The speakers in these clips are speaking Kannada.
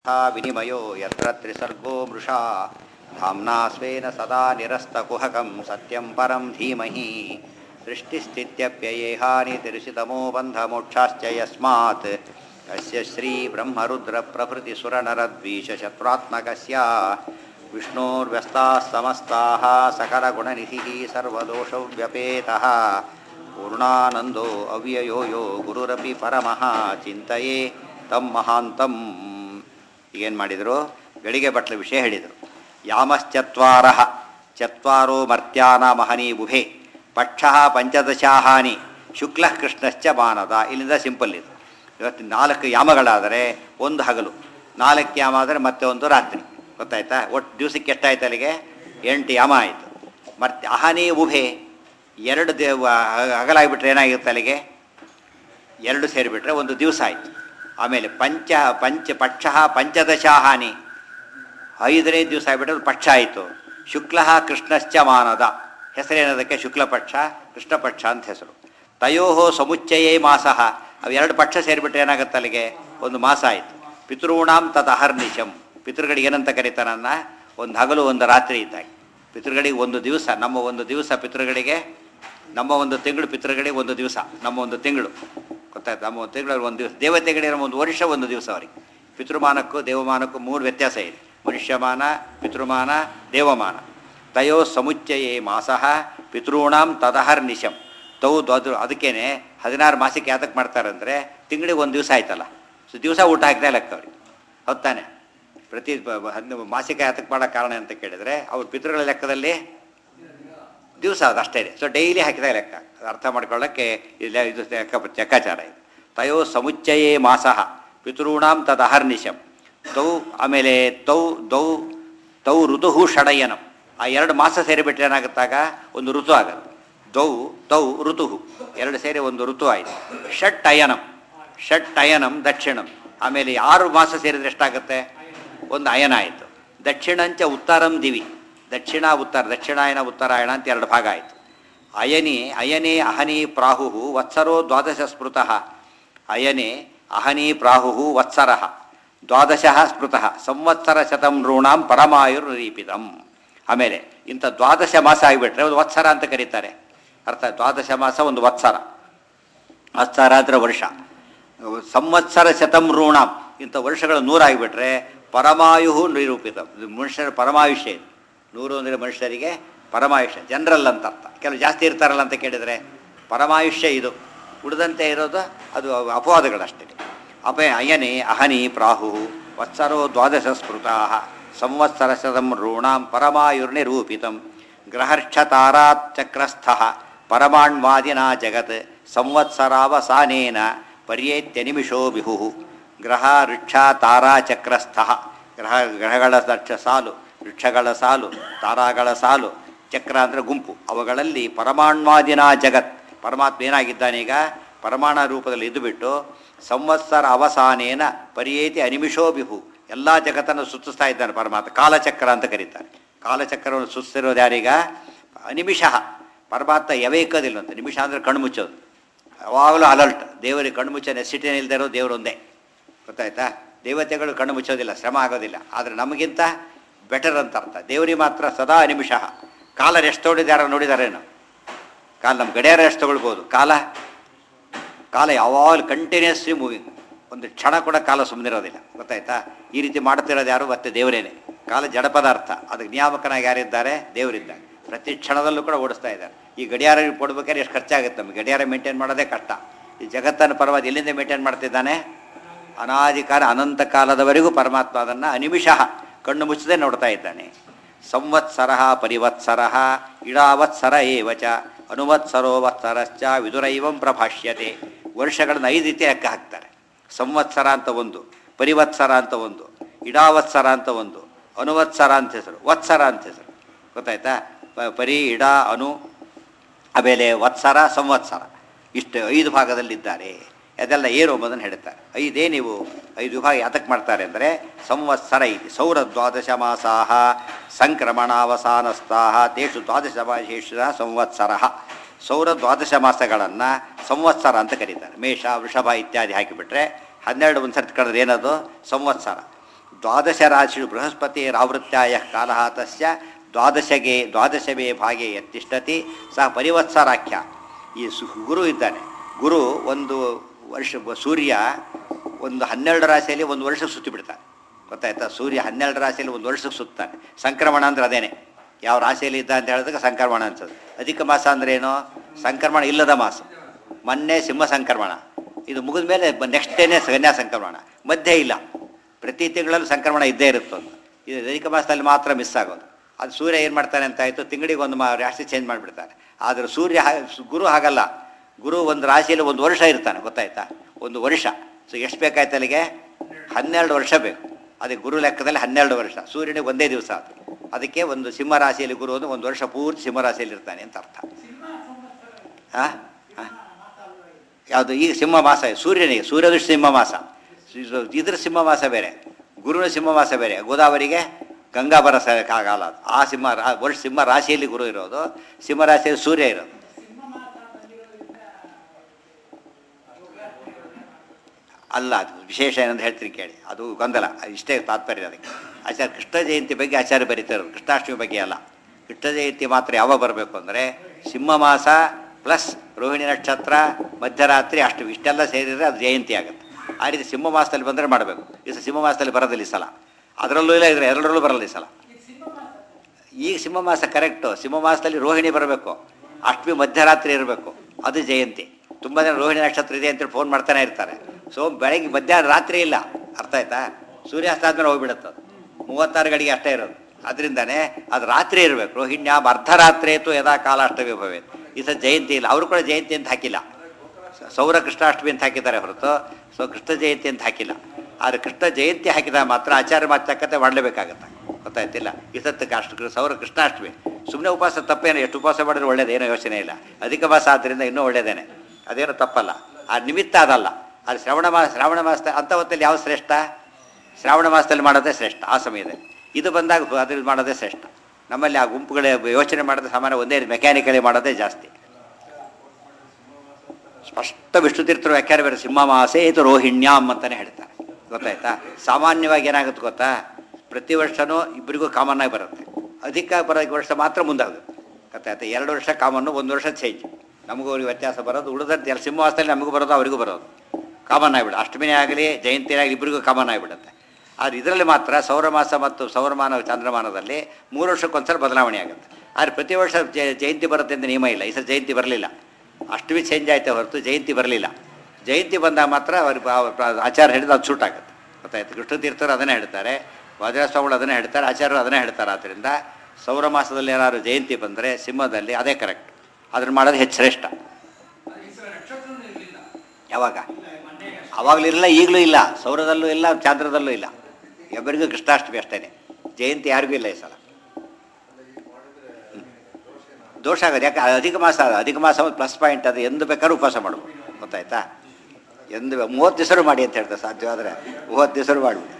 विनिमयो यत्र त्रिसर्गो मृषा धाम्ना स्वेन सदा निरस्तकुहकं सत्यं परं धीमहि सृष्टिस्थित्यप्ययेहानितिर्षितमो बन्धमोक्षाश्च यस्मात् अस्य श्रीब्रह्मरुद्रप्रभृतिसुरनरद्वीषशत्रुरात्मकस्य विष्णोर्व्यस्ताः समस्ताः सकलगुणनिधिः सर्वदोषव्यपेतः पूर्णानन्दो अव्ययो यो ಗುರುರಪಿ ಪರಮಃ ಚಿಂತೆಯೇ ತಮ್ಮ ಮಹಾಂತಂ ಏನು ಮಾಡಿದರು ಗಳಿಗೆ ಬಟ್ಲ ವಿಷಯ ಹೇಳಿದರು ಯಾಮಶ್ಚತ್ವಾರ ಚತ್ವಾರೋ ಮರ್ತ್ಯಾನ ಮಹನಿ ಬುಭೆ ಪಕ್ಷ ಪಂಚದಶಾಹಾನಿ ಶುಕ್ಲ ಕೃಷ್ಣಶ್ಚ ಬಾನದ ಇಲ್ಲಿಂದ ಸಿಂಪಲ್ ಇದು ಇವತ್ತು ನಾಲ್ಕು ಯಾಮಗಳಾದರೆ ಒಂದು ಹಗಲು ನಾಲ್ಕು ಯಾಮ ಆದರೆ ಮತ್ತೆ ಒಂದು ರಾತ್ರಿ ಗೊತ್ತಾಯ್ತಾ ಒಟ್ಟು ದಿವಸಕ್ಕೆ ಎಷ್ಟಾಯ್ತು ಅಲ್ಲಿಗೆ ಎಂಟು ಯಾಮ ಆಯಿತು ಮರ್ತ್ಯ ಅಹನಿ ಉಭೆ ಎರಡು ದೇವ ಹಗಲಾಗಿಬಿಟ್ರೆ ಏನಾಗಿರುತ್ತೆ ಅಲ್ಲಿಗೆ ಎರಡು ಸೇರಿಬಿಟ್ರೆ ಒಂದು ದಿವಸ ಆಯಿತು ಆಮೇಲೆ ಪಂಚ ಪಂಚ ಪಕ್ಷ ಪಂಚದಶಾಹಾನಿ ಐದನೇ ದಿವಸ ಆಗಿಬಿಟ್ರೆ ಅದು ಪಕ್ಷ ಆಯಿತು ಶುಕ್ಲ ಕೃಷ್ಣಶ್ಚ ಮಾನದ ಹೆಸರೇನದಕ್ಕೆ ಶುಕ್ಲ ಪಕ್ಷ ಕೃಷ್ಣ ಪಕ್ಷ ಅಂತ ಹೆಸರು ತಯೋ ಸಮುಚ್ಚಯೇ ಮಾಸ ಅವು ಎರಡು ಪಕ್ಷ ಸೇರಿಬಿಟ್ರೆ ಏನಾಗುತ್ತೆ ಅಲ್ಲಿಗೆ ಒಂದು ಮಾಸ ಆಯಿತು ಪಿತೃಣಾಂ ತತ್ ಅಹರ್ನಿಶಂ ಪಿತೃಗಳಿಗೆ ಏನಂತ ಕರೀತಾನನ್ನ ಒಂದು ಹಗಲು ಒಂದು ರಾತ್ರಿ ಇದ್ದಾಗ ಪಿತೃಗಳಿಗೆ ಒಂದು ದಿವಸ ನಮ್ಮ ಒಂದು ದಿವಸ ಪಿತೃಗಳಿಗೆ ನಮ್ಮ ಒಂದು ತಿಂಗಳು ಪಿತೃಗಳಿಗೆ ಒಂದು ದಿವಸ ನಮ್ಮ ಒಂದು ತಿಂಗಳು ಗೊತ್ತಾಯ್ತು ನಮ್ಮ ಒಂದು ತಿಂಗಳು ಒಂದು ದಿವಸ ದೇವತೆಗಳಿರೋ ಒಂದು ವರ್ಷ ಒಂದು ದಿವಸ ಅವರಿಗೆ ಪಿತೃಮಾನಕ್ಕೂ ದೇವಮಾನಕ್ಕೂ ಮೂರು ವ್ಯತ್ಯಾಸ ಇದೆ ಮನುಷ್ಯಮಾನ ಪಿತೃಮಾನ ದೇವಮಾನ ತಯೋ ಸಮುಚ್ಚಯೇ ಮಾಸಃ ಪಿತೃಣಾಂ ತದಹರ್ ನಿಶಂ ತೌ ಅದು ಅದಕ್ಕೇನೆ ಹದಿನಾರು ಮಾಸಕ್ಕೆ ಯಾತಕ್ಕೆ ಮಾಡ್ತಾರೆ ಅಂದರೆ ತಿಂಗಳಿಗೆ ಒಂದು ದಿವಸ ಆಯ್ತಲ್ಲ ಸೊ ದಿವಸ ಊಟ ಹಾಕಿದೆ ಲೆಕ್ಕ ಅವ್ರಿಗೆ ಹೌದಾನೆ ಪ್ರತಿ ಹದಿನ ಮಾಸಿಕ ಯಾತಕ್ಕೆ ಮಾಡೋ ಕಾರಣ ಅಂತ ಕೇಳಿದರೆ ಅವ್ರ ಪಿತೃಗಳ ಲೆಕ್ಕದಲ್ಲಿ ದಿವಸ ಅದು ಅಷ್ಟೇ ಸೊ ಡೈಲಿ ಹಾಕಿದ ಲೆಕ್ಕ ಅದು ಅರ್ಥ ಮಾಡ್ಕೊಳ್ಳೋಕ್ಕೆ ಇಲ್ಲ ಇದು ಲೆಕ್ಕ ಲೆಕ್ಕಾಚಾರ ಇದು ತಯೋ ಸಮುಚ್ಚಯೇ ಮಾಸಃ ಪಿತೃಣಾಂ ತದಹರ್ನಿಶಂ ತೌ ಆಮೇಲೆ ತೌ ದೌ ತೌ ಋತು ಷಡಯನಂ ಆ ಎರಡು ಮಾಸ ಸೇರಿಬಿಟ್ರೆ ಏನಾಗುತ್ತಾಗ ಒಂದು ಋತು ಆಗುತ್ತೆ ದೌ ತೌ ಋತು ಎರಡು ಸೇರಿ ಒಂದು ಋತು ಆಯಿತು ಷಟ್ ಅಯನಂ ಷಟ್ ಅಯನಂ ದಕ್ಷಿಣಂ ಆಮೇಲೆ ಆರು ಮಾಸ ಸೇರಿದ್ರೆ ಎಷ್ಟಾಗುತ್ತೆ ಒಂದು ಅಯನ ಆಯಿತು ದಕ್ಷಿಣಂಚ ಉತ್ತರಂ ದಿವಿ ದಕ್ಷಿಣ ಉತ್ತರ ದಕ್ಷಿಣಾಯನ ಉತ್ತರಾಯಣ ಅಂತ ಎರಡು ಭಾಗ ಆಯಿತು ಅಯನಿ ಅಯನೇ ಅಹನಿ ಪ್ರಾಹು ವತ್ಸರೋ ದ್ವಾದಶ ಸ್ಮೃತಃ ಅಯನೇ ಅಹನಿ ಪ್ರಾಹು ವತ್ಸರ ದ್ವಾದಶ ಸ್ಮೃತಃ ಸಂವತ್ಸರ ಶತಂ ನೃಣಾಂ ಪರಮಾಯುರ್ರೀಪಿತಂ ಆಮೇಲೆ ಇಂಥ ದ್ವಾದಶ ಮಾಸ ಆಗಿಬಿಟ್ರೆ ಒಂದು ವತ್ಸರ ಅಂತ ಕರೀತಾರೆ ಅರ್ಥ ದ್ವಾದಶ ಮಾಸ ಒಂದು ವತ್ಸರ ವತ್ಸರ ಅಂದರೆ ವರ್ಷ ಸಂವತ್ಸರ ಶತಂ ಋಣಾಂ ಇಂಥ ವರ್ಷಗಳು ನೂರಾಗಿಬಿಟ್ರೆ ಪರಮಾಯು ನಿರೂಪಿತ ಮನುಷ್ಯರ ಪರಮಾಯುಷ್ಯ ಇದು ನೂರು ಅಂದರೆ ಮನುಷ್ಯರಿಗೆ ಪರಮಾಯುಷ್ಯ ಜನರಲ್ ಅಂತ ಅರ್ಥ ಕೆಲವು ಜಾಸ್ತಿ ಇರ್ತಾರಲ್ಲ ಅಂತ ಕೇಳಿದರೆ ಪರಮಾಯುಷ್ಯ ಇದು ಉಳಿದಂತೆ ಇರೋದು ಅದು ಅಪವಾದಗಳಷ್ಟೇ ಅಪೇ ಅಯನೆ ಅಹನಿ ಪ್ರಾಹು ವತ್ಸರೋ ದ್ವಾದಶ ಸ್ಮೃತಾ ಸಂವತ್ಸರ ಶತಂ ಋಣಾಂ ಪರಮಾಯುರ್ನಿರೂಪಿತಂ ಗ್ರಹರ್ಷತಾರಾತ್ ಚಕ್ರಸ್ಥ ಪರಮಾಣ್ವಾದಿನಾ ಜಗತ್ ಸಂವತ್ಸರಾವಸಾನೇನ ಪರ್ಯೇತ್ಯ ನಿಮಿಷೋ ಬಿಹು ಗ್ರಹ ವೃಕ್ಷ ತಾರಾ ಚಕ್ರಸ್ಥ ಗ್ರಹ ಗ್ರಹಗಳ ದಕ್ಷ ಸಾಲು ವೃಕ್ಷಗಳ ಸಾಲು ತಾರಾಗಳ ಸಾಲು ಚಕ್ರ ಅಂದರೆ ಗುಂಪು ಅವುಗಳಲ್ಲಿ ಪರಮಾಣ್ವಾದಿನ ಜಗತ್ ಪರಮಾತ್ಮ ಏನಾಗಿದ್ದಾನೀಗ ಪರಮಾಣ ರೂಪದಲ್ಲಿ ಇದ್ದುಬಿಟ್ಟು ಸಂವತ್ಸರ ಅವಸಾನೇನ ಪರಿಯೇತಿ ಅನಿಮಿಷೋ ಬಿಹು ಎಲ್ಲ ಜಗತ್ತನ್ನು ಸುತ್ತಿಸ್ತಾ ಇದ್ದಾನೆ ಪರಮಾತ್ಮ ಕಾಲಚಕ್ರ ಅಂತ ಕರೀತಾರೆ ಕಾಲಚಕ್ರವನ್ನು ಸುತ್ತಿರೋದು ಯಾರೀಗ ಅನಿಮಿಷ ಪರಮಾತ್ಮ ಯವೇಕದಿಲ್ಲಂತೆ ನಿಮಿಷ ಅಂದರೆ ಕಣ್ಮುಚ್ಚೋದು ಯಾವಾಗಲೂ ಅಲರ್ಟ್ ದೇವರಿಗೆ ಕಣ್ಮುಚ್ಚೋ ನೆಸಿಟಿನೇ ಇಲ್ಲದೆ ಇರೋ ದೇವರು ಒಂದೇ ಗೊತ್ತಾಯ್ತಾ ದೇವತೆಗಳು ಕಣ್ಣು ಮುಚ್ಚೋದಿಲ್ಲ ಶ್ರಮ ಆಗೋದಿಲ್ಲ ಆದರೆ ನಮಗಿಂತ ಬೆಟರ್ ಅಂತ ಅರ್ಥ ದೇವರಿಗೆ ಮಾತ್ರ ಸದಾ ನಿಮಿಷ ಕಾಲ ಎಷ್ಟು ತೊಗೊಂಡಿದ್ದಾರ ನೋಡಿದಾರೇನು ಕಾಲ ನಮ್ಮ ಗಡಿಯಾರ ಎಷ್ಟು ತೊಗೊಳ್ಬೋದು ಕಾಲ ಕಾಲ ಯಾವಾಗಲೂ ಕಂಟಿನ್ಯೂಸ್ಲಿ ಮೂವಿಂಗ್ ಒಂದು ಕ್ಷಣ ಕೂಡ ಕಾಲ ಸುಮ್ಮನಿರೋದಿಲ್ಲ ಗೊತ್ತಾಯ್ತಾ ಈ ರೀತಿ ಮಾಡ್ತಿರೋದು ಯಾರು ಮತ್ತೆ ದೇವರೇನೆ ಕಾಲ ಜಡ ಪದಾರ್ಥ ಅದಕ್ಕೆ ನಿಯಾಮಕನಾಗಿ ಯಾರಿದ್ದಾರೆ ದೇವರಿದ್ದಾರೆ ಪ್ರತಿ ಕ್ಷಣದಲ್ಲೂ ಕೂಡ ಓಡಿಸ್ತಾ ಇದ್ದಾರೆ ಈ ಗಡಿಯಾರ ಕೊಡ್ಬೇಕಾದ್ರೆ ಎಷ್ಟು ಖರ್ಚಾಗುತ್ತೆ ನಮಗೆ ಗಡಿಯಾರ ಮೇಂಟೈನ್ ಮಾಡೋದೇ ಕಷ್ಟ ಈ ಜಗತ್ತನ್ನು ಪರವಾಗಿ ಎಲ್ಲಿಂದ ಮೇಂಟೈನ್ ಮಾಡ್ತಿದ್ದಾನೆ ಅನಾದಿ ಕಾಲ ಅನಂತ ಕಾಲದವರೆಗೂ ಪರಮಾತ್ಮ ಅದನ್ನು ಅನಿಮಿಷ ಕಣ್ಣು ಮುಚ್ಚದೆ ನೋಡ್ತಾ ಇದ್ದಾನೆ ಸಂವತ್ಸರ ಪರಿವತ್ಸರ ಇಡಾವತ್ಸರ ಏವಚ ಅನುವತ್ಸರೋ ವತ್ಸರಶ್ಚ ವಿದುರೈವಂ ಪ್ರಭಾಷ್ಯತೆ ವರ್ಷಗಳನ್ನು ಐದು ರೀತಿ ಲೆಕ್ಕ ಹಾಕ್ತಾರೆ ಸಂವತ್ಸರ ಅಂತ ಒಂದು ಪರಿವತ್ಸರ ಅಂತ ಒಂದು ಇಡಾವತ್ಸರ ಅಂತ ಒಂದು ಅನುವತ್ಸರ ಅಂತ ಹೆಸರು ವತ್ಸರ ಅಂತ ಹೆಸರು ಗೊತ್ತಾಯ್ತಾ ಪರಿ ಇಡ ಅನು ಆಮೇಲೆ ವತ್ಸರ ಸಂವತ್ಸರ ಇಷ್ಟು ಐದು ಭಾಗದಲ್ಲಿದ್ದಾರೆ ಅದೆಲ್ಲ ಏನು ಎಂಬುದನ್ನು ಹೇಳ್ತಾರೆ ಐದೇ ನೀವು ಐದು ವಿಭಾಗ ಯಾತಕ್ಕೆ ಮಾಡ್ತಾರೆ ಅಂದರೆ ಸಂವತ್ಸರ ಇದೆ ಸೌರ ದ್ವಾದಶ ಮಾಸಾಹ ಸಂಕ್ರಮಣಾವಸಾನಸ್ಥಾಹ ತೇಷು ದ್ವಾದಶ ಮಾಸೇಷು ಸಂವತ್ಸರ ಸೌರ ದ್ವಾದಶ ಮಾಸಗಳನ್ನು ಸಂವತ್ಸರ ಅಂತ ಕರೀತಾರೆ ಮೇಷ ವೃಷಭ ಇತ್ಯಾದಿ ಹಾಕಿಬಿಟ್ರೆ ಹನ್ನೆರಡು ಒಂದು ಸರ್ತಿ ಕಳೆದ್ರೆ ಏನದು ಸಂವತ್ಸರ ದ್ವಾದಶ ರಾಶಿ ಬೃಹಸ್ಪತಿರಾವೃತ್ಯಾಯ ಕಾಲ ತಸ್ಯ ದ್ವಾದಶಗೆ ದ್ವಾದಶವೇ ಭಾಗೆ ಯತ್ತಿಷ್ಠತಿ ಸಹ ಪರಿವತ್ಸರಾಖ್ಯ ಈ ಸು ಗುರು ಇದ್ದಾನೆ ಗುರು ಒಂದು ವರ್ಷ ಸೂರ್ಯ ಒಂದು ಹನ್ನೆರಡು ರಾಶಿಯಲ್ಲಿ ಒಂದು ವರ್ಷ ಸುತ್ತಿ ಬಿಡ್ತಾನೆ ಗೊತ್ತಾಯ್ತಾ ಸೂರ್ಯ ಹನ್ನೆರಡು ರಾಶಿಯಲ್ಲಿ ಒಂದು ವರ್ಷಕ್ಕೆ ಸುತ್ತಾನೆ ಸಂಕ್ರಮಣ ಅಂದ್ರೆ ಅದೇನೆ ಯಾವ ರಾಶಿಯಲ್ಲಿ ಇದ್ದ ಅಂತ ಹೇಳಿದಾಗ ಸಂಕ್ರಮಣ ಅನ್ಸೋದು ಅಧಿಕ ಮಾಸ ಅಂದ್ರೆ ಏನು ಸಂಕ್ರಮಣ ಇಲ್ಲದ ಮಾಸ ಮೊನ್ನೆ ಸಿಂಹ ಸಂಕ್ರಮಣ ಇದು ಮುಗಿದ ಮೇಲೆ ನೆಕ್ಸ್ಟ್ ಡೇನೇ ಕನ್ಯಾ ಸಂಕ್ರಮಣ ಮಧ್ಯೆ ಇಲ್ಲ ಪ್ರತಿ ತಿಂಗಳಲ್ಲೂ ಸಂಕ್ರಮಣ ಇದ್ದೇ ಇರುತ್ತೆ ಒಂದು ಇದು ಅಧಿಕ ಮಾಸದಲ್ಲಿ ಮಾತ್ರ ಮಿಸ್ ಆಗೋದು ಅದು ಸೂರ್ಯ ಏನು ಮಾಡ್ತಾನೆ ಅಂತ ಆಯಿತು ತಿಂಗಳಿಗೆ ಒಂದು ಮಾ ರಾಶಿ ಚೇಂಜ್ ಮಾಡಿಬಿಡ್ತಾನೆ ಆದರೆ ಸೂರ್ಯ ಹಾ- ಗುರು ಹಾಗಲ್ಲ ಗುರು ಒಂದು ರಾಶಿಯಲ್ಲಿ ಒಂದು ವರ್ಷ ಇರ್ತಾನೆ ಗೊತ್ತಾಯ್ತಾ ಒಂದು ವರ್ಷ ಸೊ ಎಷ್ಟು ಬೇಕಾಯ್ತು ಅಲ್ಲಿಗೆ ಹನ್ನೆರಡು ವರ್ಷ ಬೇಕು ಅದಕ್ಕೆ ಗುರು ಲೆಕ್ಕದಲ್ಲಿ ಹನ್ನೆರಡು ವರ್ಷ ಸೂರ್ಯನಿಗೆ ಒಂದೇ ದಿವಸ ಅದು ಅದಕ್ಕೆ ಒಂದು ಸಿಂಹ ರಾಶಿಯಲ್ಲಿ ಗುರು ಅಂದ್ರೆ ಒಂದು ವರ್ಷ ಪೂರ್ತಿ ಸಿಂಹ ರಾಶಿಯಲ್ಲಿ ಇರ್ತಾನೆ ಅಂತ ಅರ್ಥ ಹಾಂ ಯಾವುದು ಈಗ ಸಿಂಹ ಮಾಸ ಸೂರ್ಯನಿಗೆ ಸೂರ್ಯದೃಷ್ಟಿ ಸಿಂಹ ಮಾಸ ಇದು- ಇದ್ರ ಸಿಂಹ ಮಾಸ ಬೇರೆ ಗುರುವಿನ ಸಿಂಹ ಮಾಸ ಬೇರೆ ಗೋದಾವರಿಗೆ ಗಂಗಾ ಬರ ಆಗಲ್ಲ ಅದು. ಆ ಸಿಂಹ ರಾ- ವರ್ಷ ಸಿಂಹ ರಾಶಿಯಲ್ಲಿ ಗುರು ಇರೋದು ಸಿಂಹ ರಾಶಿಯಲ್ಲಿ ಸೂರ್ಯ ಇರೋದು ಅಲ್ಲ ಅದು ವಿಶೇಷ ಏನಂತ ಹೇಳ್ತೀನಿ ಕೇಳಿ ಅದು ಗೊಂದಲ ಅದು ಇಷ್ಟೇ ತಾತ್ಪರ್ಯ ಅದಕ್ಕೆ ಆಚಾರ್ಯ ಕೃಷ್ಣ ಜಯಂತಿ ಬಗ್ಗೆ ಆಚಾರ್ಯ ಬರೀತಾರೆ ಕೃಷ್ಣಾಷ್ಟಮಿ ಬಗ್ಗೆ ಅಲ್ಲ ಕೃಷ್ಣ ಜಯಂತಿ ಮಾತ್ರ ಯಾವಾಗ ಬರಬೇಕು ಅಂದರೆ ಸಿಂಹ ಮಾಸ ಪ್ಲಸ್ ರೋಹಿಣಿ ನಕ್ಷತ್ರ ಮಧ್ಯರಾತ್ರಿ ಅಷ್ಟಮಿ ಇಷ್ಟೆಲ್ಲ ಸೇರಿದರೆ ಅದು ಜಯಂತಿ ಆಗುತ್ತೆ ಆ ರೀತಿ ಸಿಂಹ ಮಾಸದಲ್ಲಿ ಬಂದರೆ ಮಾಡಬೇಕು ಈ ಸಲ ಸಿಂಹ ಮಾಸದಲ್ಲಿ ಬರೋದಿಲ್ಲ ಈ ಸಲ ಅದರಲ್ಲೂ ಇಲ್ಲ ಇದ್ರೆ ಎರಡರಲ್ಲೂ ಬರಲ್ಲ ಈ ಸಲ ಈಗ ಸಿಂಹ ಮಾಸ ಕರೆಕ್ಟು ಸಿಂಹ ಮಾಸದಲ್ಲಿ ರೋಹಿಣಿ ಬರಬೇಕು ಅಷ್ಟಮಿ ಮಧ್ಯರಾತ್ರಿ ಇರಬೇಕು ಅದು ಜಯಂತಿ ತುಂಬ ಜನ ರೋಹಿಣಿ ನಕ್ಷತ್ರ ಇದೆ ಅಂತೇಳಿ ಫೋನ್ ಮಾಡ್ತಾನೆ ಇರ್ತಾರೆ ಸೊ ಬೆಳಗ್ಗೆ ಮಧ್ಯಾಹ್ನ ರಾತ್ರಿ ಇಲ್ಲ ಅರ್ಥ ಆಯ್ತಾ ಸೂರ್ಯಾಸ್ತ ಆದ್ಮೇಲೆ ಹೋಗ್ಬಿಡುತ್ತೆ ಅದು ಮೂವತ್ತಾರು ಗಡಿಗೆ ಅಷ್ಟೇ ಇರೋದು ಅದರಿಂದನೇ ಅದು ರಾತ್ರಿ ಇರಬೇಕು ರೋಹಿಣ್ಯ ಅರ್ಧರಾತ್ರಿ ಆಯಿತು ಯದಾ ಕಾಲ ಅಷ್ಟಮಿ ಭವೇತ್ ಈ ಸಲ ಜಯಂತಿ ಇಲ್ಲ ಅವರು ಕೂಡ ಜಯಂತಿ ಅಂತ ಹಾಕಿಲ್ಲ ಸೌರ ಕೃಷ್ಣಾಷ್ಟಮಿ ಅಂತ ಹಾಕಿದ್ದಾರೆ ಹೊರತು ಸೊ ಕೃಷ್ಣ ಜಯಂತಿ ಅಂತ ಹಾಕಿಲ್ಲ ಆದರೆ ಕೃಷ್ಣ ಜಯಂತಿ ಹಾಕಿದಾಗ ಮಾತ್ರ ಆಚಾರ್ಯ ಮಾತಕ್ಕಂತೆ ಮಾಡಲೇಬೇಕಾಗತ್ತೆ ಗೊತ್ತಾಯ್ತಿಲ್ಲ ಇಸತ್ತಕ್ಕೆ ಅಷ್ಟು ಸೌರ ಕೃಷ್ಣಾಷ್ಟಮಿ ಸುಮ್ಮನೆ ಉಪವಾಸ ತಪ್ಪೇನು ಎಷ್ಟು ಉಪವಾಸ ಮಾಡಿದ್ರೆ ಒಳ್ಳೇದು ಏನೋ ಯೋಚನೆ ಇಲ್ಲ ಅಧಿಕ ಮಾಸ ಆದ್ದರಿಂದ ಇನ್ನೂ ಒಳ್ಳೇದೇನೆ ಅದೇನು ತಪ್ಪಲ್ಲ ಆ ನಿಮಿತ್ತ ಅದಲ್ಲ ಅದು ಶ್ರವಣ ಮಾಸ ಶ್ರಾವಣ ಮಾಸ ಅಂಥ ಹೊತ್ತಲ್ಲಿ ಯಾವ ಶ್ರೇಷ್ಠ ಶ್ರಾವಣ ಮಾಸದಲ್ಲಿ ಮಾಡೋದೇ ಶ್ರೇಷ್ಠ ಆ ಸಮಯದಲ್ಲಿ ಇದು ಬಂದಾಗ ಅದ್ರಲ್ಲಿ ಮಾಡೋದೇ ಶ್ರೇಷ್ಠ ನಮ್ಮಲ್ಲಿ ಆ ಗುಂಪುಗಳ ಯೋಚನೆ ಮಾಡೋದೇ ಸಾಮಾನ್ಯ ಒಂದೇ ಮೆಕ್ಯಾನಿಕಲಿ ಮಾಡೋದೇ ಜಾಸ್ತಿ ಸ್ಪಷ್ಟ ವಿಷ್ಣು ತೀರ್ಥರು ವ್ಯಾಖ್ಯಾನ ಬೇರೆ ಸಿಂಹ ಮಾಸೇ ಇದು ರೋಹಿಣ್ಯಾಮ್ ಅಂತಲೇ ಹೇಳ್ತಾರೆ ಗೊತ್ತಾಯ್ತಾ ಸಾಮಾನ್ಯವಾಗಿ ಏನಾಗುತ್ತೆ ಗೊತ್ತಾ ಪ್ರತಿ ವರ್ಷವೂ ಇಬ್ಬರಿಗೂ ಕಾಮನ್ ಆಗಿ ಬರುತ್ತೆ ಅಧಿಕ ಬರೋ ವರ್ಷ ಮಾತ್ರ ಮುಂದಾಗುತ್ತೆ ಗೊತ್ತಾಯ್ತಾ ಎರಡು ವರ್ಷ ಕಾಮನ್ನು ಒಂದು ವರ್ಷ ಚೇಂಜ್ ನಮಗೂ ಅವ್ರಿಗೆ ವ್ಯತ್ಯಾಸ ಬರೋದು ಉಳಿದಂತೆ ಎಲ್ಲ ಸಿಂಹ ಮಾಸದಲ್ಲಿ ನಮಗೂ ಬರೋದು ಅವರಿಗೂ ಬರೋದು ಕಾಮನ್ ಆಗಿಬಿಡ ಅಷ್ಟಮಿನೇ ಆಗಲಿ ಜಯಂತಿ ಆಗಲಿ ಇಬ್ಬರಿಗೂ ಕಾಮನ್ ಆಗಿಬಿಡುತ್ತೆ ಆದರೆ ಇದರಲ್ಲಿ ಮಾತ್ರ ಸೌರಮಾಸ ಮತ್ತು ಸೌರಮಾನ ಚಂದ್ರಮಾನದಲ್ಲಿ ಮೂರು ವರ್ಷಕ್ಕೊಂದ್ಸಲ ಬದಲಾವಣೆ ಆಗುತ್ತೆ ಆದರೆ ಪ್ರತಿ ವರ್ಷ ಜ- ಜಯಂತಿ ಬರುತ್ತೆ ಅಂತ ನಿಯಮ ಇಲ್ಲ ಈ ಸಲ ಜಯಂತಿ ಬರಲಿಲ್ಲ ಅಷ್ಟಮಿ ಚೇಂಜ್ ಆಯ್ತಾ ಹೊರತು ಜಯಂತಿ ಬರಲಿಲ್ಲ ಜಯಂತಿ ಬಂದಾಗ ಮಾತ್ರ ಅವ್ರ ಆಚಾರ ಹೇಳಿದ ಅದು ಸೂಟ್ ಆಗುತ್ತೆ ಗೊತ್ತಾಯ್ತು ಕೃಷ್ಣ ತೀರ್ಥರು ಅದನ್ನೇ ಹೇಳ್ತಾರೆ ಸ್ವಾಮಿಗಳು ಅದನ್ನೇ ಹೇಳ್ತಾರೆ ಆಚಾರ್ಯರು ಅದನ್ನೇ ಹೇಳ್ತಾರೆ ಆದ್ದರಿಂದ ಸೌರ ಮಾಸದಲ್ಲಿ ಏನಾದ್ರು ಜಯಂತಿ ಬಂದರೆ ಸಿಂಹದಲ್ಲಿ ಅದೇ ಕರೆಕ್ಟ್ ಅದನ್ನು ಮಾಡೋದು ಹೆಚ್ಚು ಶ್ರೇಷ್ಠ ಯಾವಾಗ ಅವಾಗಲಿರಲಿಲ್ಲ ಈಗಲೂ ಇಲ್ಲ ಸೌರದಲ್ಲೂ ಇಲ್ಲ ಚಾಂದ್ರದಲ್ಲೂ ಇಲ್ಲ ಎಬ್ಬರಿಗೂ ಕೃಷ್ಣಾಷ್ಟಮಿ ಅಷ್ಟೇ ಜಯಂತಿ ಯಾರಿಗೂ ಇಲ್ಲ ಈ ಸಲ ದೋಷ ಆಗೋದು ಯಾಕೆ ಅಧಿಕ ಮಾಸ ಅದು ಅಧಿಕ ಮಾಸ ಒಂದು ಪ್ಲಸ್ ಪಾಯಿಂಟ್ ಅದು ಎಂದು ಬೇಕಾದ್ರೂ ಉಪವಾಸ ಮಾಡ್ಬೋದು ಗೊತ್ತಾಯ್ತಾ ಎಂದು ಬೇ- ಮೂವತ್ತು ದಿವಸರು ಮಾಡಿ ಅಂತ ಹೇಳ್ತಾರೆ ಸಾಧ್ಯವಾದರೆ ಮೂವತ್ತು ದಿವಸರು ಮಾಡಿಬಿಡಿ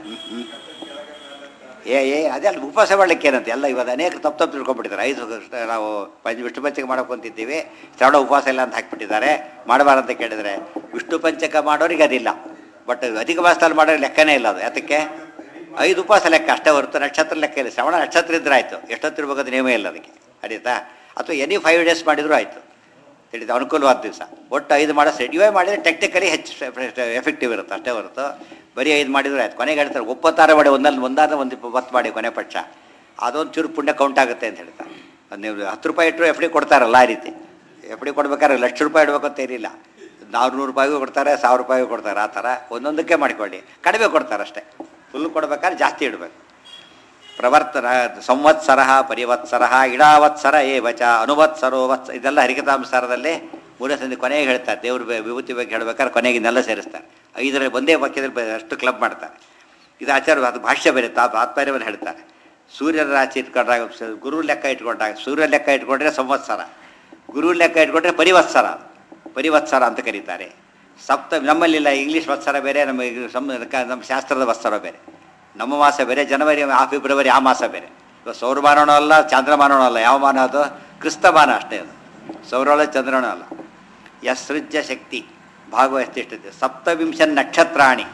ಏ ಏ ಅದೇ ಅಲ್ಲಿ ಉಪವಾಸ ಮಾಡ್ಲಿಕ್ಕೆ ಏನಂತೆ ಎಲ್ಲ ಇವಾಗ ಅನೇಕ ತಪ್ಪು ತಪ್ಪು ತಿಳ್ಕೊಂಡ್ಬಿಟ್ಟಿದ್ದಾರೆ ಐದು ಕೃಷ್ಣ ನಾವು ಪಂಚ ವಿಷ್ಣು ಪಂಚಕ ಮಾಡಕ್ಕೆ ಕುಂತಿದ್ದೀವಿ ಶ್ರವಣ ಉಪವಾಸ ಇಲ್ಲ ಅಂತ ಹಾಕ್ಬಿಟ್ಟಿದ್ದಾರೆ ಮಾಡಬಾರಂತ ಕೇಳಿದರೆ ವಿಷ್ಣು ಪಂಚಕ ಮಾಡೋರಿಗೆ ಅದಿಲ್ಲ ಬಟ್ ಅಧಿಕ ಮಾಸದಲ್ಲಿ ಮಾಡೋ ಲೆಕ್ಕನೇ ಇಲ್ಲ ಅದು ಯಾತಕ್ಕೆ ಐದು ಉಪವಾಸ ಲೆಕ್ಕ ಅಷ್ಟೇ ಹೊರತು ನಕ್ಷತ್ರ ಲೆಕ್ಕ ಇಲ್ಲ ಶ್ರವಣ ನಕ್ಷತ್ರ ಇದ್ರೆ ಆಯಿತು ಎಷ್ಟೊತ್ತಿರ್ಬೇಕದು ನಿಯಮ ಇಲ್ಲ ಅದಕ್ಕೆ ಅಡಿತಾ ಅಥವಾ ಎನಿ ಫೈವ್ ಡೇಸ್ ಮಾಡಿದರೂ ಆಯಿತು ತಿಳಿದು ಅನುಕೂಲವಾದ ದಿವಸ ಒಟ್ಟು ಐದು ಮಾಡೋ ಸೆಟ್ ಇವೇ ಮಾಡಿದರೆ ಟೆಕ್ನಿಕಲಿ ಹೆಚ್ಚು ಎಫೆಕ್ಟಿವ್ ಇರುತ್ತೆ ಅಷ್ಟೇ ಹೊರತು ಬರೀ ಐದು ಮಾಡಿದ್ರೆ ಆಯ್ತು ಕೊನೆಗೆ ಹೇಳ್ತಾರೆ ಒಪ್ಪತ್ತಾರು ಮಾಡಿ ಒಂದಲ್ಲಿ ಒಂದಾದ ಒಂದು ಒತ್ತು ಮಾಡಿ ಕೊನೆ ಪಕ್ಷ ಅದೊಂದು ಚೂರು ಪುಣ್ಯ ಕೌಂಟ್ ಆಗುತ್ತೆ ಅಂತ ಹೇಳ್ತಾರೆ ಅದು ನೀವು ಹತ್ತು ರೂಪಾಯಿ ಇಟ್ಟರು ಎಫ್ ಡಿ ಕೊಡ್ತಾರಲ್ಲ ಆ ರೀತಿ ಎಫ್ ಡಿ ಕೊಡ್ಬೇಕಾದ್ರೆ ಲಕ್ಷ ರೂಪಾಯಿ ಇಡಬೇಕು ಅಂತ ಏನಿಲ್ಲ ನಾನ್ನೂರು ರೂಪಾಯಿಗೂ ಕೊಡ್ತಾರೆ ಸಾವಿರ ರೂಪಾಯಿಗೂ ಕೊಡ್ತಾರೆ ಆ ಥರ ಒಂದೊಂದಕ್ಕೆ ಮಾಡಿಕೊಳ್ಳಿ ಕಡಿಮೆ ಕೊಡ್ತಾರೆ ಅಷ್ಟೇ ಫುಲ್ ಕೊಡ್ಬೇಕಾದ್ರೆ ಜಾಸ್ತಿ ಇಡಬೇಕು ಪ್ರವರ್ತನ ಸಂವತ್ಸರ ಪರಿವತ್ಸರ ಇಡಾವತ್ಸರ ಏ ವಚ ಅನುವತ್ಸರೋ ವತ್ಸ ಇದೆಲ್ಲ ಹರಿಕತಾಂಸಾರದಲ್ಲಿ ಮೂರನೇ ಸಂಧಿ ಕೊನೆಗೆ ಹೇಳ್ತಾರೆ ದೇವ್ರ ಬೆ- ವಿಭೂತಿ ಬಗ್ಗೆ ಹೇಳ್ಬೇಕಾದ್ರೆ ಕೊನೆಗೆ ಇದನ್ನೆಲ್ಲ ಸೇರಿಸ್ತಾರೆ ಐದರಲ್ಲಿ ಒಂದೇ ವಾಕ್ಯದಲ್ಲಿ ಬ- ಅಷ್ಟು ಕ್ಲಬ್ ಮಾಡ್ತಾರೆ ಇದು ಆಚಾರ ಅದು ಭಾಷ್ಯ ಬೇರೆ ತಾ ತಾತ್ಪರ್ಯವನ್ನು ಹೇಳ್ತಾರೆ ಸೂರ್ಯನ ರಾಶಿ ಇಟ್ಕೊಂಡಾಗ ಸ- ಗುರು ಲೆಕ್ಕ ಇಟ್ಕೊಂಡಾಗ ಸೂರ್ಯ ಲೆಕ್ಕ ಇಟ್ಕೊಂಡ್ರೆ ಸಂವತ್ಸರ ಗುರು ಲೆಕ್ಕ ಇಟ್ಕೊಂಡ್ರೆ ಪರಿವತ್ಸರ ಪರಿವತ್ಸರ ಅಂತ ಕರೀತಾರೆ ಸಪ್ತ ನಮ್ಮಲ್ಲಿಲ್ಲ ಇಂಗ್ಲೀಷ್ ವತ್ಸರ ಬೇರೆ ನಮ್ಮ ಇದು ಸಮ್ ಕ- ನಮ್ಮ ಶಾಸ್ತ್ರದ ವತ್ಸರ ಬೇರೆ ನಮ್ಮ ಮಾಸ ಬೇರೆ ಜನವರಿ ಆ ಫೆಬ್ರವರಿ ಆ ಮಾಸ ಬೇರೆ ಇವಾಗ ಸೌರಮಾನವೂ ಅಲ್ಲ ಚಾಂದ್ರಮಾನವೂ ಅಲ್ಲ ಯಾವ ಮಾನ ಅದು ಕ್ರಿಸ್ತಮಾನ ಅಷ್ಟೇ ಅದು ಸೌರೊಳ ಚಂದ್ರನೂ ಅಲ್ಲ ಯಸೃಜ್ಯ ಶಕ್ತಿ ಭಾಗವ ಎಷ್ಟಿಷ್ಟಿದೆ ಸಪ್ತವಿಂಶ ನಕ್ಷತ್ರಾಣಿ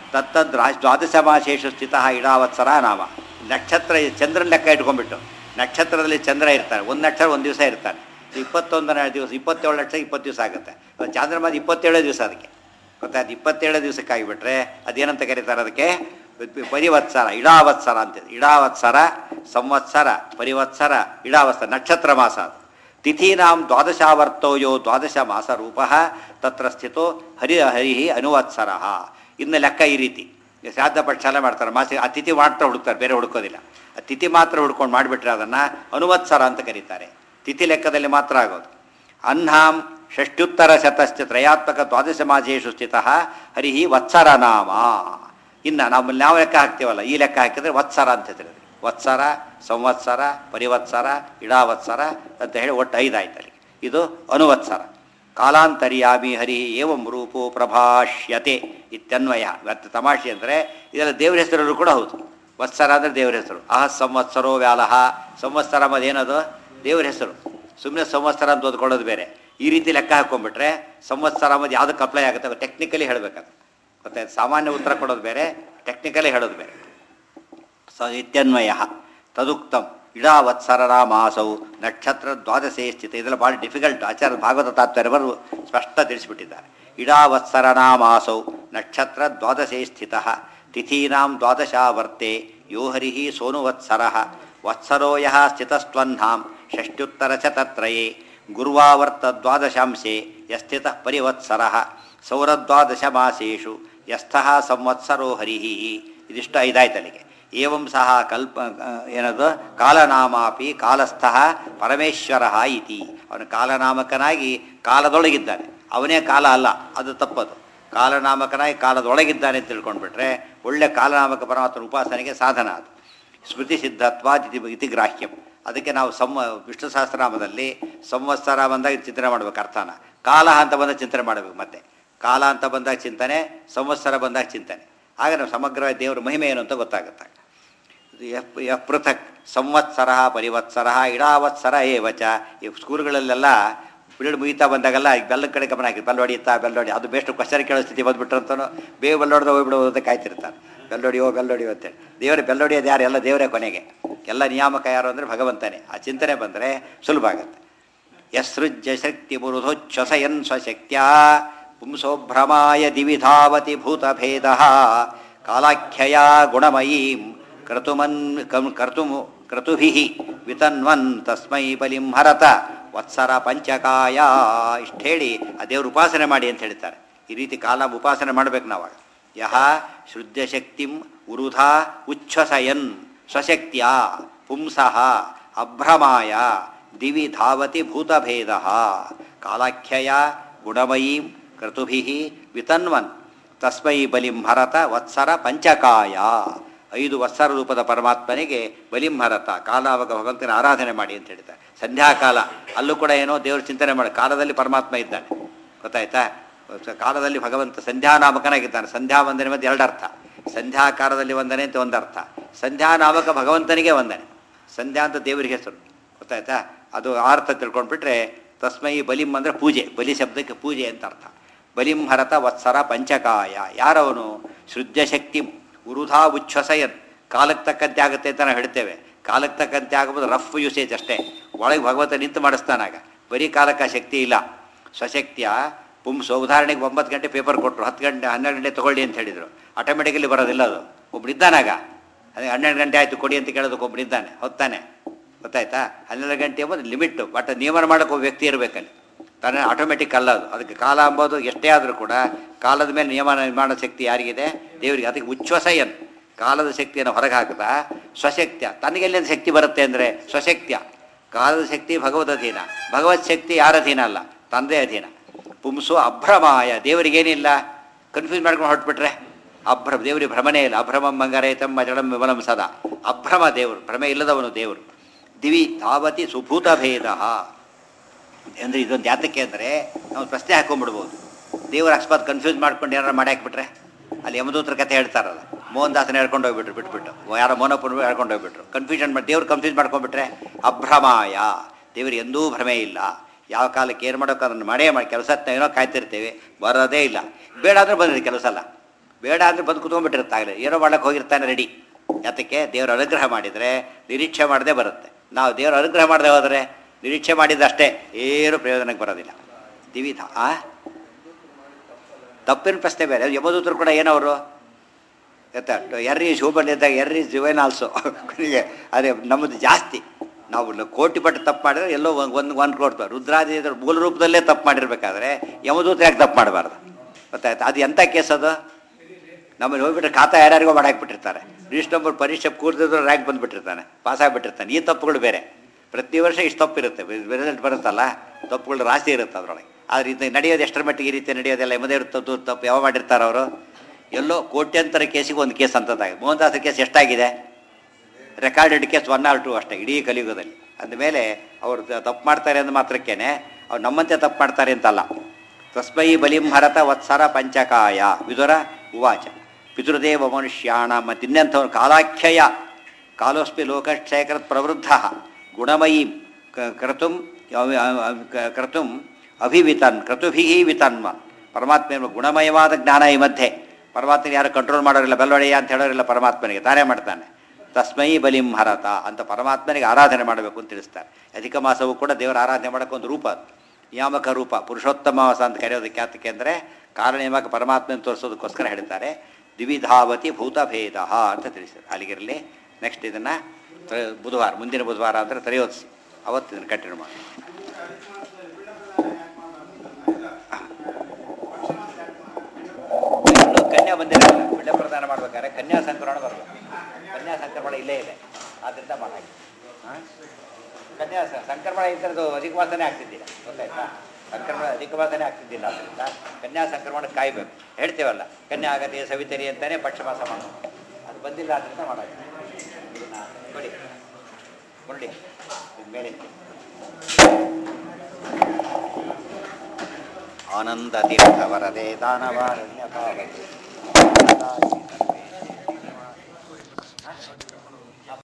ತತ್ತದ್ ರಾಜ್ ದ್ವಾದಶ ಮಾಸೇಶು ಸ್ಥಿತ ಇಡಾವತ್ಸರ ನಾಮ ನಕ್ಷತ್ರ ಚಂದ್ರನ ಲೆಕ್ಕ ಇಟ್ಕೊಂಡ್ಬಿಟ್ಟು ನಕ್ಷತ್ರದಲ್ಲಿ ಚಂದ್ರ ಇರ್ತಾನೆ ಒಂದು ನಕ್ಷತ್ರ ಒಂದು ದಿವಸ ಇರ್ತಾನೆ ಇಪ್ಪತ್ತೊಂದನೇ ದಿವಸ ಇಪ್ಪತ್ತೇಳು ನಕ್ಷತ್ರ ಇಪ್ಪತ್ತು ದಿವಸ ಆಗುತ್ತೆ ಅದು ಚಾಂದ್ರಮಾನ ಇಪ್ಪತ್ತೇಳು ದಿವಸ ಅದಕ್ಕೆ ಗೊತ್ತಾಯ್ತು ಇಪ್ಪತ್ತೇಳು ದಿವಸಕ್ಕೆ ಆಗಿಬಿಟ್ರೆ ಅದೇನಂತ ಕರೀತಾರೆ ಅದಕ್ಕೆ ಪರಿವತ್ಸರ ಇಡಾವತ್ಸರ ಅಂತ ಇಡಾವತ್ಸರ ಸಂವತ್ಸರ ಪರಿವತ್ಸರ ಇಡಾವತ್ಸರ ನಕ್ಷತ್ರ ಮಾಸ ಅದು ತಿಥೀನಾಂ ದ್ವಾದಶಾವರ್ತೋ ಯೋ ದ್ವಾದಶ ಮಾಸ ರೂಪ ತತ್ರ ಸ್ಥಿತೋ ಹರಿ ಹರಿ ಅನುವತ್ಸರ ಇನ್ನು ಲೆಕ್ಕ ಈ ರೀತಿ ಈ ಶ್ರಾದ್ದ ಪಕ್ಷ ಎಲ್ಲ ಮಾಡ್ತಾರೆ ಮಾಸ ಆ ತಿಥಿ ಮಾತ್ರ ಹುಡುಕ್ತಾರೆ ಬೇರೆ ಹುಡುಕೋದಿಲ್ಲ ಆ ತಿಥಿ ಮಾತ್ರ ಹುಡ್ಕೊಂಡು ಮಾಡಿಬಿಟ್ರೆ ಅದನ್ನು ಅನುವತ್ಸರ ಅಂತ ಕರೀತಾರೆ ತಿಥಿ ಲೆಕ್ಕದಲ್ಲಿ ಮಾತ್ರ ಆಗೋದು ಅಹ್ನಾಂ ಷಷ್ಟ್ಯುತ್ತರ ಶತಶ್ಚ ತ್ರಯಾತ್ಮಕ ದ್ವಾದಶ ಮಾಸೇಶು ಸ್ಥಿತ ಹರಿ ವತ್ಸರ ನಾಮ ಇನ್ನು ನಾವು ನಾವು ಲೆಕ್ಕ ಹಾಕ್ತೀವಲ್ಲ ಈ ಲೆಕ್ಕ ಹಾಕಿದ್ರೆ ವತ್ಸರ ಅಂತ ಹೇಳ್ತಾರೆ ವತ್ಸರ ಸಂವತ್ಸರ ಪರಿವತ್ಸರ ಇಡಾವತ್ಸರ ಅಂತ ಹೇಳಿ ಒಟ್ಟು ಐದು ಆಯ್ತು ಅಲ್ಲಿ ಇದು ಅನುವತ್ಸರ ಕಾಲಾಂತರ್ಯಾಮಿ ಹರಿ ಏವಂ ರೂಪೋ ಪ್ರಭಾಷ್ಯತೆ ಇತ್ಯನ್ವಯ ಮತ್ತು ತಮಾಷೆ ಅಂದರೆ ಇದೆಲ್ಲ ದೇವ್ರ ಹೆಸರು ಕೂಡ ಹೌದು ವತ್ಸರ ಅಂದರೆ ದೇವ್ರ ಹೆಸರು ಅಹ ಸಂವತ್ಸರೋ ವ್ಯಾಲಹ ಸಂವತ್ಸರ ಏನದು ದೇವ್ರ ಹೆಸರು ಸುಮ್ಮನೆ ಸಂವತ್ಸರ ಅಂತ ಓದ್ಕೊಳ್ಳೋದು ಬೇರೆ ಈ ರೀತಿ ಲೆಕ್ಕ ಹಾಕೊಂಡ್ಬಿಟ್ರೆ ಸಂವತ್ಸರ ಅನ್ನೋದು ಯಾವುದಕ್ಕೆ ಅಪ್ಲೈ ಆಗುತ್ತೆ ಟೆಕ್ನಿಕಲಿ ಹೇಳಬೇಕದು ಗೊತ್ತಾಯ್ತು ಸಾಮಾನ್ಯ ಉತ್ತರ ಕೊಡೋದು ಬೇರೆ ಟೆಕ್ನಿಕಲಿ ಹೇಳೋದು ಬೇರೆ ಸ ಇತ್ಯನ್ವಯ ತದುಕ್ತಂ ಇಡಾವತ್ಸರರ ಮಾಸವು ನಕ್ಷತ್ರ ದ್ವಾದಶೇ ಸ್ಥಿತ ಇದೆಲ್ಲ ಭಾಳ ಡಿಫಿಕಲ್ಟ್ ಆಚಾರ್ಯ ಭಾಗವತ ತಾತ್ಪರ್ಯವರು ಸ್ಪಷ್ಟ ತಿಳಿಸಿಬಿಟ್ಟಿದ್ದಾರೆ ಇಡಾವತ್ಸರಣ ಮಾಸೌ ನಕ್ಷತ್ರ ದ್ವಾದಶೇ ಸ್ಥಿತ ತಿಥೀನಾಂ ದ್ವಾದಶಾವರ್ತೆ ಯೋ ಹರಿ ಸೋನುವತ್ಸರ ವತ್ಸರೋ ಯಃ ಸ್ಥಿತಸ್ತ್ವಹ್ನಾಂ ಷಷ್ಟ್ಯುತ್ತರಶತತ್ರಯೇ ಗುರುವಾವರ್ತ ದ್ವಾದಶಾಂಶೆ ಯಸ್ಥಿತ ಪರಿವತ್ಸರ ಸೌರದ್ವಾದಶ ಮಾಸೇಷು ಯಸ್ಥಃ ಸಂವತ್ಸರೋ ಹರಿ ಇದಿಷ್ಟು ಐದಾಯ್ತಲ್ಲಿಗೆ ಏವಂ ಸಹ ಕಲ್ಪ ಏನದು ಕಾಲನಾಮಾಪಿ ಕಾಲಸ್ಥಃ ಪರಮೇಶ್ವರ ಇತಿ ಅವನು ಕಾಲನಾಮಕನಾಗಿ ಕಾಲದೊಳಗಿದ್ದಾನೆ ಅವನೇ ಕಾಲ ಅಲ್ಲ ಅದು ತಪ್ಪದು ಕಾಲನಾಮಕನಾಗಿ ಕಾಲದೊಳಗಿದ್ದಾನೆ ಅಂತ ತಿಳ್ಕೊಂಡ್ಬಿಟ್ರೆ ಒಳ್ಳೆ ಕಾಲನಾಮಕ ಪರಮಾತ್ಮನ ಉಪಾಸನೆಗೆ ಸಾಧನ ಅದು ಸ್ಮೃತಿ ಸಿದ್ಧತ್ವ ಇತಿ ಇತಿ ಗ್ರಾಹ್ಯಂ ಅದಕ್ಕೆ ನಾವು ಸಮ ವಿಷ್ಣು ಸಹಸ್ರನಾಮದಲ್ಲಿ ಸಂವತ್ಸರ ಬಂದಾಗ ಚಿಂತನೆ ಮಾಡ್ಬೇಕು ಅರ್ಥನ ಕಾಲ ಅಂತ ಬಂದಾಗ ಚಿಂತನೆ ಮಾಡಬೇಕು ಮತ್ತೆ ಕಾಲ ಅಂತ ಬಂದಾಗ ಚಿಂತನೆ ಸಂವತ್ಸರ ಬಂದಾಗ ಚಿಂತನೆ ಆಗ ನಾವು ಸಮಗ್ರ ದೇವರ ಮಹಿಮೆ ಏನು ಅಂತ ಗೊತ್ತಾಗುತ್ತೆ ಯಪ್ ಯಪ್ ಪೃಥಕ್ ಸಂವತ್ಸರ ಪರಿವತ್ಸರ ಇಡಾವತ್ಸರ ಏವಚ ಈ ಸ್ಕೂಲ್ಗಳಲ್ಲೆಲ್ಲ ಪೀರಿಯಡ್ ಮುಗಿತಾ ಬಂದಾಗೆಲ್ಲ ಈಗ ಬೆಲ್ಲದ ಕಡೆ ಗಮನ ಹಾಕಿ ಬೆಲ್ಲ ಹೊಡಿಯುತ್ತಾ ಬೆಲ್ಲ ಹೊಡಿ ಅದು ಬೆಸ್ಟ್ ಕ್ವಶನ್ ಕೇಳೋ ಸ್ಥಿತಿ ಬಂದ್ಬಿಟ್ರಂತನೂ ಬೇಗ ಬೆಲ್ಲ ಹೊಡೆದ ಹೋಗ್ಬಿಡೋದು ಅಂತ ಕಾಯ್ತಿರ್ತಾರೆ ಬೆಲ್ಲ ಹೊಡಿಯೋ ಬೆಲ್ಲ ಹೊಡಿಯೋ ಅಂತೇಳಿ ದೇವರೇ ಬೆಲ್ಲ ಹೊಡಿಯೋದು ಯಾರು ಎಲ್ಲ ದೇವರೇ ಕೊನೆಗೆ ಎಲ್ಲ ನಿಯಾಮಕ ಯಾರು ಅಂದರೆ ಭಗವಂತನೇ ಆ ಚಿಂತನೆ ಬಂದರೆ ಸುಲಭ ಆಗುತ್ತೆ ಯಸೃಜ್ಯ ಶಕ್ತಿ ಬುರುಧೋಚ್ಛಸಯನ್ ಸ್ವಶಕ್ತ್ಯ ಪುಂಸೋಭ್ರಮಾಯ ದಿವಿಧಾವತಿ ಭೂತಭೇದ ಕಾಲಾಖ್ಯಯ ಗುಣಮಯೀಂ ಕ್ರತುಮನ್ ಕಂ ಕರ್ತುಂ ಕ್ರತುಭಿ ವಿತನ್ವನ್ ತಸ್ಮೈ ಬಲಿಂ ಹರತ ವತ್ಸರ ಪಂಚಕಾಯ ಇಷ್ಟು ಹೇಳಿ ಆ ದೇವ್ರ ಉಪಾಸನೆ ಮಾಡಿ ಅಂತ ಹೇಳ್ತಾರೆ ಈ ರೀತಿ ಕಾಲ ಉಪಾಸನೆ ಮಾಡ್ಬೇಕು ನಾವಾಗ ಯಹ ಶುದ್ಧ ಶಕ್ತಿಂ ಉರುಧ ಉಚ್ಛ್ವಸಯನ್ ಸ್ವಶಕ್ತಿಯ ಪುಂಸಃ ಅಭ್ರಮಾಯ ದಿವಿ ಧಾವತಿ ಭೂತಭೇದ ಕಾಲಾಖ್ಯಯ ಗುಣಮಯೀಂ ಕ್ರತುಭಿ ವಿತನ್ವನ್ ತಸ್ಮೈ ಬಲಿಂ ಹರತ ವತ್ಸರ ಪಂಚಕಾಯ ಐದು ವತ್ಸರ ರೂಪದ ಪರಮಾತ್ಮನಿಗೆ ಬಲಿಂ ಹರತ ಕಾಲಾವಾಗ ಭಗವಂತನ ಆರಾಧನೆ ಮಾಡಿ ಅಂತ ಹೇಳ್ತಾರೆ ಸಂಧ್ಯಾಕಾಲ ಅಲ್ಲೂ ಕೂಡ ಏನೋ ದೇವ್ರ ಚಿಂತನೆ ಮಾಡಿ ಕಾಲದಲ್ಲಿ ಪರಮಾತ್ಮ ಇದ್ದಾನೆ ಗೊತ್ತಾಯ್ತಾ ಕಾಲದಲ್ಲಿ ಭಗವಂತ ಸಂಧ್ಯಾನಾಮಕನಾಗಿದ್ದಾನೆ ಸಂಧ್ಯಾ ವಂದನೆ ಮತ್ತು ಎರಡು ಅರ್ಥ ಸಂಧ್ಯಾಕಾರದಲ್ಲಿ ವಂದನೆ ಅಂತ ಒಂದು ಅರ್ಥ ಸಂಧ್ಯಾನಾಮಕ ಭಗವಂತನಿಗೆ ವಂದನೆ ಸಂಧ್ಯಾ ಅಂತ ದೇವರಿಗೆ ಹೆಸರು ಗೊತ್ತಾಯ್ತಾ ಅದು ಆ ಅರ್ಥ ತಿಳ್ಕೊಂಡ್ಬಿಟ್ರೆ ತಸ್ಮೈ ಬಲಿಂ ಅಂದರೆ ಪೂಜೆ ಬಲಿ ಶಬ್ದಕ್ಕೆ ಪೂಜೆ ಅಂತ ಅರ್ಥ ಬಲಿಂ ಹರತ ವತ್ಸರ ಪಂಚಕಾಯ ಯಾರವನು ಶುದ್ಧ ಶಕ್ತಿ ಉರುಧಾ ಉಚ್ಛ್ವಸಯನ್ ಕಾಲಕ್ಕೆ ತಕ್ಕಂತೆ ಆಗುತ್ತೆ ಅಂತ ನಾವು ಹೇಳ್ತೇವೆ ಕಾಲಕ್ಕೆ ತಕ್ಕಂತೆ ಆಗ್ಬೋದು ರಫ್ ಯೂಸೇಜ್ ಅಷ್ಟೇ ಒಳಗೆ ಭಗವಂತ ನಿಂತು ಮಾಡಿಸ್ತಾನಾಗ ಬರೀ ಕಾಲಕ್ಕೆ ಆ ಶಕ್ತಿ ಇಲ್ಲ ಸ್ವಶಕ್ತಿಯ ಪುಂಸು ಉದಾಹರಣೆಗೆ ಒಂಬತ್ತು ಗಂಟೆ ಪೇಪರ್ ಕೊಟ್ಟರು ಹತ್ತು ಗಂಟೆ ಹನ್ನೆರಡು ಗಂಟೆ ತೊಗೊಳ್ಳಿ ಅಂತ ಹೇಳಿದರು ಆಟೋಮೆಟಿಕಲಿ ಬರೋದಿಲ್ಲ ಅದು ಒಬ್ಬನಿದ್ದಾನಾಗ ಅದೇ ಹನ್ನೆರಡು ಗಂಟೆ ಆಯಿತು ಕೊಡಿ ಅಂತ ಕೇಳೋದಕ್ಕೆ ಒಬ್ಬನಿದ್ದಾನೆ ಹೊತ್ತಾನೆ ಗೊತ್ತಾಯ್ತಾ ಹನ್ನೆರಡು ಗಂಟೆ ಎಂಬುದು ಲಿಮಿಟ್ಟು ಬಟ್ ನಿಯಮನ ಮಾಡೋಕೆ ಒಬ್ಬ ವ್ಯಕ್ತಿ ಇರಬೇಕಲ್ಲಿ ತಾನೇ ಆಟೋಮೆಟಿಕ್ ಅಲ್ಲ ಅದು ಅದಕ್ಕೆ ಕಾಲ ಅಂಬೋದು ಎಷ್ಟೇ ಆದರೂ ಕೂಡ ಕಾಲದ ಮೇಲೆ ನಿಯಮನ ಮಾಡೋ ಶಕ್ತಿ ಯಾರಿಗಿದೆ ದೇವರಿಗೆ ಅದಕ್ಕೆ ಉಚ್ಛ್ವಸಯನ್ ಕಾಲದ ಶಕ್ತಿಯನ್ನು ಹೊರಗೆ ಹಾಕಿದ ಸ್ವಶಕ್ತ್ಯ ತನಗೆಲ್ಲಿಂದ ಶಕ್ತಿ ಬರುತ್ತೆ ಅಂದರೆ ಸ್ವಶಕ್ತ್ಯ ಕಾಲದ ಶಕ್ತಿ ಭಗವದ್ ಅಧೀನ ಭಗವತ್ ಶಕ್ತಿ ಯಾರ ಅಧೀನ ಅಲ್ಲ ತಂದೆ ಅಧೀನ ಪುಂಸು ಅಭ್ರಮಾಯ ದೇವರಿಗೇನಿಲ್ಲ ಕನ್ಫ್ಯೂಸ್ ಮಾಡ್ಕೊಂಡು ಹೊರಟ್ಬಿಟ್ರೆ ಅಭ್ರ ದೇವರಿಗೆ ಭ್ರಮನೇ ಇಲ್ಲ ಅಭ್ರಮಂ ಮಂಗರೇತಂ ಮಜಳಂ ವಿಮಲಂ ಸದಾ ಅಭ್ರಮ ದೇವರು ಭ್ರಮೆ ಇಲ್ಲದವನು ದೇವರು ದಿವಿ ಧಾವತಿ ಸುಭೂತ ಭೇದ ಅಂದರೆ ಇದೊಂದು ಯಾತಕ್ಕೆ ಅಂದರೆ ನಾವು ಪ್ರಶ್ನೆ ಹಾಕೊಂಡ್ಬಿಡ್ಬೋದು ದೇವರು ಅಕಸ್ಮಾತ್ ಕನ್ಫ್ಯೂಸ್ ಮಾಡ್ಕೊಂಡು ಏನಾರು ಮಾಡಿ ಹಾಕ್ಬಿಟ್ರೆ ಅಲ್ಲಿ ಯಮದೂತ್ರ ಕಥೆ ಹೇಳ್ತಾರಲ್ಲ ಮೋಹನ್ ದಾಸನ ಹೇಳ್ಕೊಂಡು ಹೋಗ್ಬಿಟ್ರು ಬಿಟ್ಬಿಟ್ಟು ಯಾರೋ ಮೋನಪ್ಪನ ಹೇಳ್ಕೊಂಡು ಹೋಗ್ಬಿಟ್ರು ಕನ್ಫ್ಯೂಷನ್ ಮಾಡಿ ದೇವ್ರು ಕನ್ಫ್ಯೂಸ್ ಮಾಡ್ಕೊಂಡ್ಬಿಟ್ರೆ ಅಭ್ರಮಾಯ ದೇವ್ರಿಗೆ ಎಂದೂ ಭ್ರಮೆ ಇಲ್ಲ ಯಾವ ಕಾಲಕ್ಕೆ ಏನು ಮಾಡೋಕೆ ಅದನ್ನು ಮಾಡೇ ಮಾಡಿ ಕೆಲಸ ಏನೋ ಕಾಯ್ತಿರ್ತೇವೆ ಬರೋದೇ ಇಲ್ಲ ಬೇಡ ಅಂದರೆ ಬಂದಿದೆ ಕೆಲಸ ಅಲ್ಲ ಬೇಡ ಅಂದರೆ ಬಂದು ಕುತ್ಕೊಂಡ್ಬಿಟ್ಟಿರ್ತಾಗಲೇ ಏನೋ ಮಾಡಕ್ಕೆ ಹೋಗಿರ್ತಾನೆ ರೆಡಿ ಯಾತಕ್ಕೆ ದೇವರ ಅನುಗ್ರಹ ಮಾಡಿದರೆ ನಿರೀಕ್ಷೆ ಮಾಡದೆ ಬರುತ್ತೆ ನಾವು ದೇವರ ಅನುಗ್ರಹ ಮಾಡದೆ ಹೋದರೆ ನಿರೀಕ್ಷೆ ಮಾಡಿದ್ದಷ್ಟೇ ಏನು ಪ್ರಯೋಜನಕ್ಕೆ ಬರೋದಿಲ್ಲ ದಿವಿಧ ಆ ತಪ್ಪಿನ ಪ್ರಶ್ನೆ ಬೇರೆ ಯಮದೂತರು ಕೂಡ ಏನವರು ಗೊತ್ತಾ ಎರ್ ಈಸ್ ಹ್ಯೂಮನ್ ಇದ್ದಾಗ ಎರ್ ಈಸ್ ಜುವೈನ್ ಆಲ್ಸೋ ಕೊನೆಗೆ ಅದೇ ನಮ್ಮದು ಜಾಸ್ತಿ ನಾವು ಲ- ಕೋಟಿ ಪಟ್ಟು ತಪ್ಪು ಮಾಡಿದ್ರೆ ಎಲ್ಲೋ ಒಂದು ಒಂದು ಒಂದು ಕೋಟಿ ರುದ್ರಾದಿ ಇದ್ರ ಮೂಲ ರೂಪದಲ್ಲೇ ತಪ್ಪು ಮಾಡಿರ್ಬೇಕಾದ್ರೆ ಯಮದೂತ ಯಾಕೆ ತಪ್ಪು ಮಾಡಬಾರ್ದು ಗೊತ್ತಾಯ್ತು ಅದು ಎಂಥ ಕೇಸ್ ಅದು ನಮ್ಮಲ್ಲಿ ಹೋಗ್ಬಿಟ್ರೆ ಖಾತಾ ಯಾರ್ಯಾರಿಗೋ ಮಾಡಾಕ್ಬಿಟ್ಟಿರ್ತಾರೆ ರಿಜಿಸ್ಟ್ ನಂಬರ್ ಪರೀಕ್ಷೆ ಕೂರ್ದಿದ್ರು ರ್ಯಾಂಕ್ ಬಂದುಬಿಟ್ಟಿರ್ತಾನೆ ಪಾಸ್ ಆಗಿಬಿಟ್ಟಿರ್ತಾನೆ ಈ ತಪ್ಪುಗಳು ಬೇರೆ ಪ್ರತಿ ವರ್ಷ ಇಷ್ಟು ತಪ್ಪು ಇರುತ್ತೆ ರಿಸಲ್ಟ್ ಬರುತ್ತಲ್ಲ ತಪ್ಪುಗಳು ರಾಶಿ ಇರುತ್ತೆ ಅದರೊಳಗೆ ಆದರೆ ಇದು ನಡೆಯೋದು ಎಷ್ಟರ ಮಟ್ಟಿಗೆ ಈ ರೀತಿ ನಡೆಯೋದೆಲ್ಲ ಎಮ್ಮದೇ ಇರ್ತದ್ದು ತಪ್ಪು ಯಾವ ಮಾಡಿರ್ತಾರೆ ಅವರು ಎಲ್ಲೋ ಕೋಟ್ಯಂತರ ಕೇಸಿಗೆ ಒಂದು ಕೇಸ್ ಅಂತದಾಗಿದೆ ಮೋಹನ್ದಾಸ ಕೇಸ್ ಎಷ್ಟಾಗಿದೆ recorded case one or two ಅಷ್ಟೇ ಇಡೀ ಕಲಿಯುಗದಲ್ಲಿ ಅಂದಮೇಲೆ ಅವರು ತ- ತಪ್ಪು ಮಾಡ್ತಾರೆ ಅಂದ ಮಾತ್ರಕ್ಕೇನೆ ಅವ್ರು ನಮ್ಮಂತೆ ತಪ್ಪು ಮಾಡ್ತಾರೆ ಅಂತಲ್ಲ ತಸ್ಮೈ ಬಲಿಂ ಹರತ ವತ್ಸರ ಪಂಚಕಾಯ ವಿದುರ ಉವಾಚ ಪಿತೃದೇವ ಮನುಷ್ಯಾಣ ಮತ್ತು ಇನ್ನೆಂಥವ್ರು ಕಾಲಾಖ್ಯಯ ಕಾಲೋಸ್ಮಿ ಲೋಕಕ್ಷಯಕೃತ್ ಪ್ರವೃದ್ಧ ಗುಣಮಯೀಂ ಕ- ಕ್ರತುಂ ಅವಿ- ಅ- ಅ- ಕ- ಕ್ರತುಂ ಅಭಿವಿತನ್ ಕ್ರತುಭಿ ವಿತನ್ಮ ಪರಮಾತ್ಮ ಗುಣಮಯವಾದ ಜ್ಞಾನ ಈ ಮಧ್ಯೆ ಪರಮಾತ್ಮನ ಯಾರು ಕಂಟ್ರೋಲ್ ಮಾಡೋರಿಲ್ಲ ಬೆಲ್ಲೊಡೆಯ ಅಂತ ಹೇಳೋರಿಲ್ಲ ಪರಮಾತ್ಮನಿಗೆ ತಾನೇ ಮಾಡ್ತಾನೆ ತಸ್ಮೈ ಬಲಿಂ ಹರತ ಅಂತ ಪರಮಾತ್ಮನಿಗೆ ಆರಾಧನೆ ಮಾಡಬೇಕು ಅಂತ ತಿಳಿಸ್ತಾರೆ ಅಧಿಕ ಮಾಸವು ಕೂಡ ದೇವರ ಆರಾಧನೆ ಮಾಡೋಕ್ಕೆ ಒಂದು ರೂಪ ಅದು ನಿಯಾಮಕ ರೂಪ ಪುರುಷೋತ್ತಮ ಮಾಸ ಅಂತ ಕರೆಯೋದಕ್ಕೆ ಯಾತಕ್ಕೆ ಅಂದರೆ ಕಾರಣನಿಯಾಮಕ ಪರಮಾತ್ಮನ ತೋರಿಸೋದಕ್ಕೋಸ್ಕರ ಹೇಳ್ತಾರೆ ದ್ವಿಧಾವತಿ ಭೂತಭೇದ ಅಂತ ತಿಳಿಸಿದ್ದಾರೆ ಅಲ್ಲಿಗಿರಲಿ ನೆಕ್ಸ್ಟ್ ಇದನ್ನು ಬುಧವಾರ ಮುಂದಿನ ಬುಧವಾರ ಅಂದರೆ ತ್ರಯೋದಶಿ ಅವತ್ತು ಇದನ್ನು ಕಂಟಿನ್ಯೂ ಮಾಡಿ ಇನ್ನು ಕನ್ಯಾ ಬಂದಿರಲ್ಲ ಬಿಡ್ಡೆ ಪ್ರದಾನ ಮಾಡ್ಬೇಕಾದ್ರೆ ಕನ್ಯಾ ಸಂಕ್ರಮಣ ಬರಬೇಕು ಕನ್ಯಾ ಸಂಕ್ರಮಣ ಇಲ್ಲೇ ಇದೆ ಆದ್ದರಿಂದ ಮಾಡಾಗಿ ಹಾಂ ಕನ್ಯಾ ಸ- ಸಂಕ್ರಮಣ ಇದ್ರದ್ದು ಅಧಿಕ ಮಾಸನೇ ಆಗ್ತಿದ್ದಿಲ್ಲ ಗೊತ್ತಾಯ್ತಾ ಸಂಕ್ರಮಣ ಅಧಿಕ ಮಾಸನೇ ಆಗ್ತಿದ್ದಿಲ್ಲ ಆದ್ದರಿಂದ ಕನ್ಯಾ ಸಂಕ್ರಮಣಕ್ಕೆ ಕಾಯ್ಬೇಕು ಹೇಳ್ತೇವಲ್ಲ ಕನ್ಯಾ ಆಗತ್ತೆ ಸವಿತರಿ ಅಂತಾನೆ ಪಕ್ಷಪಾತ ಮಾಡೋದು ಅದು ಬಂದಿಲ್ಲ ಆದ್ದರಿಂದ ಮಾಡಾಗಿ ಇದನ್ನ ನೋಡಿ ನೋಡಿ ಮೇಲೆ ಆನಂದ ತೀರ್ಥ ವರದೆ ದಾನವಾರಣ್ಯ ಪಾವತಿ